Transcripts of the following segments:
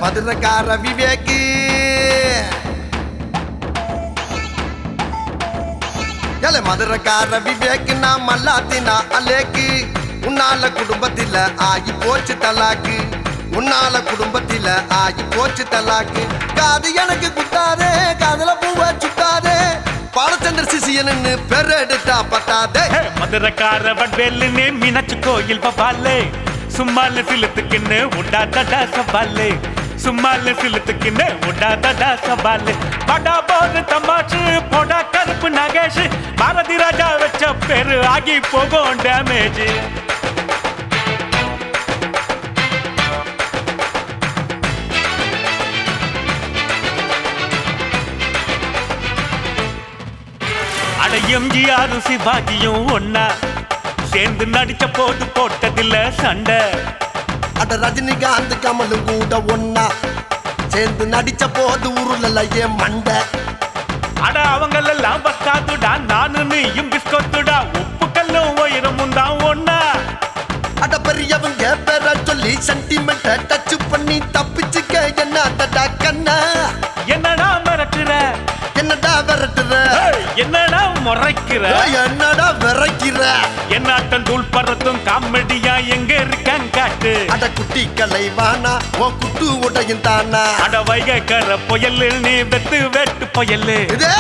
மதுரக்கார விவேக்கு ஏல மதுரக்கார விவேக்கு நான் மல்லாத்தினா அலேக்கு உன்னால குடும்பத்தில ஆகி போச்சு தலாக்கு உன்னால குடும்பத்தில ஆகி போச்சு தலாக்கு காது எனக்கு குத்தாதே காதுல பூவ சுத்தாதே பாலச்சந்திர சிசியன்னு பெரெடுத்தா பத்தாதே மதுரக்கார வட்வேலுன்னு மீனாட்சி கோயில் பபாலே சும்மால சிலுத்துக்குன்னு உண்டாதடா சவாலே சும்மால சிலுத்துக்குன்னு உண்டாதடா சவாலே படா போது தமாஷு போடா கருப்பு நகேஷ் பாரதி ராஜா வச்ச பேரு ஆகி போகும் டேமேஜ் அட எம்ஜிஆர் சிவாஜியும் ஒன்னா சேர்ந்து நடிச்ச போது போட்டதில்ல சண்டை அட ரஜினிகாந்த் கமலும் கூட ஒன்னா சேர்ந்து நடிச்ச போது உருளல ஏன் மண்டை அட அவங்களெல்லாம் பத்தாதுடா நானு நீயும் பிஸ்கொத்துடா உப்பு கல்லும் உயரமும் தான் ஒன்னா அட பெரியவங்க பேர சொல்லி சென்டிமெண்ட டச் பண்ணி தப்பிச்சுக்க என்ன தடா கண்ணா என்னடா மிரட்டுற என்னடா விரட்டுற ஏய், என்னடா முறைக்கிற ஏய், என்னடா விரைக்கிற என்னாட்டம் தூள் பறத்தும் காமெடியா எங்க இருக்கான் காட்டு அட குட்டி கலைவானா உன் குட்டு உடையும் தானா அட வைகக்கர புயல் நீ வெத்து வெட்டு புயல் இது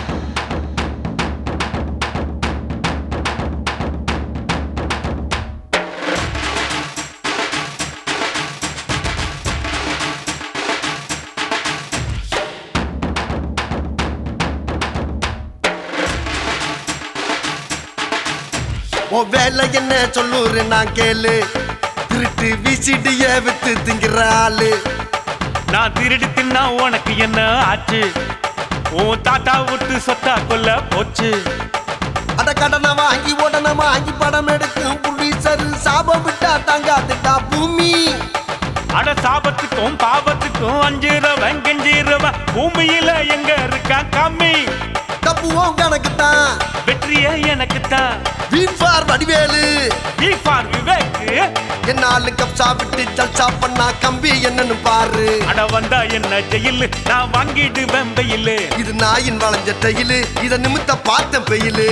உன் வேலை என்ன சொல்லுரு நான் கேளு திருட்டு விசிடிய வித்து திங்கிற ஆளு நான் திருடி தின்னா உனக்கு என்ன ஆச்சு உன் தாத்தா விட்டு சொத்தா கொல்ல போச்சு அட கடனை வாங்கி உடனே வாங்கி படம் எடுக்கும் புலிசரு சாபம் விட்டா தங்காதுட்டா பூமி அட சாபத்துக்கும் பாவத்துக்கும் அஞ்சிரவன் கெஞ்சிரவன் பூமியில எங்க இருக்கா கம்மி தப்புவோம் கணக்கு தான் வெற்றியே எனக்கு தான் வீட்பார் வடிவேலு ஃபார் விவேக் என்னாலும் கப்சா விட்டு ஜல்சா பண்ணா கம்பி என்னன்னு பாரு அட வந்தா என்ன ஜெயிலு நான் வாங்கிடுவேன் வெயிலு இது நாயின் வளைஞ்ச தையிலு இத நிமித்த பார்த்த பெயிலு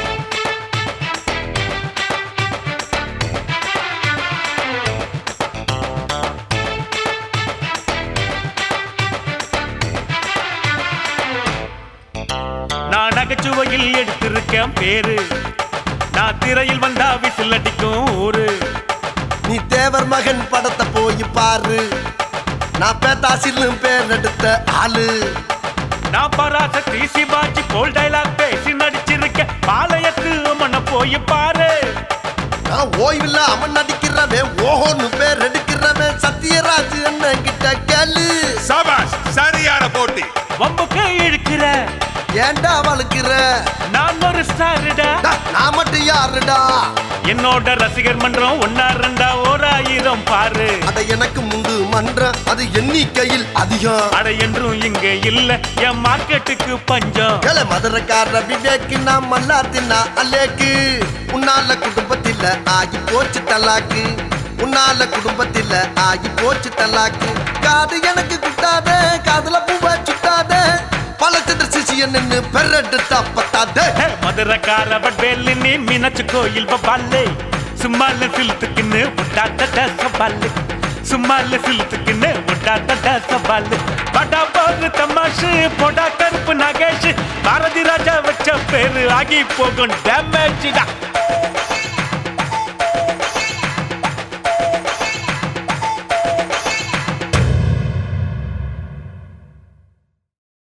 நான் நகைச்சுவையில் எடுத்திருக்கேன் பேரு நான் திரையில் வந்தா விசில் அடிக்கும் ஊரு நீ தேவர் மகன் படத்தை போய் பாரு நான் பேத்தாசிலும் பேர் எடுத்த ஆளு நான் பராசக்தி சிவாஜி போல் டைலாக் பேசி நடிச்சிருக்கேன் பாளையத்து மண்ண போய் பாரு நான் ஓய்வில்ல அவன் நடிக்கிறவன் ஓஹோன்னு பேர் எடுக்கிறவன் சத்யராஜ் என்ன கிட்ட கேளு சபாஷ் சரியான போட்டி வம்புக்கு இழுக்கிற ஏன்டா வளர்க்கிற நான் ஒரு ஸ்டாருடா டா, நான் மட்டும் யாருடா என்னோட ரசிகர் மன்றம் ஒன்னா ரெண்டா ஓர் ஆயிரம் பாரு அட எனக்கு முண்டு மன்றம் அது எண்ணிக்கையில் அதிகம் அட என்றும் இங்க இல்ல என் மார்க்கெட்டுக்கு பஞ்சம் ஏல மதுரக்கார விவேக்கு நான் மல்லாத்தினா அலேக்கு உன்னால குடும்பத்தில ஆகி போச்சு தலாக்கு உன்னால குடும்பத்தில ஆகி போச்சு தலாக்கு காது எனக்கு குட்டாதே காதுல பூவ சுட்டாதே பழச்சந்திர சிசியன் நின்னு பெரட்டு தப்பத்தாதே ஹே, மதுரக்கார வட்வேலு நீ மீனாட்சி கோயில் பபாலே சும்மால சிலுத்துக்குன்னு விட்டாட்ட சவாலு சும்மால சிலுத்துக்குன்னு விட்டாட்ட சவாலு படா போது தமாஷு போடா கருப்பு நகேஷ் பாரதி ராஜா வச்ச பேரு ஆகி போகும் டேமேஜ்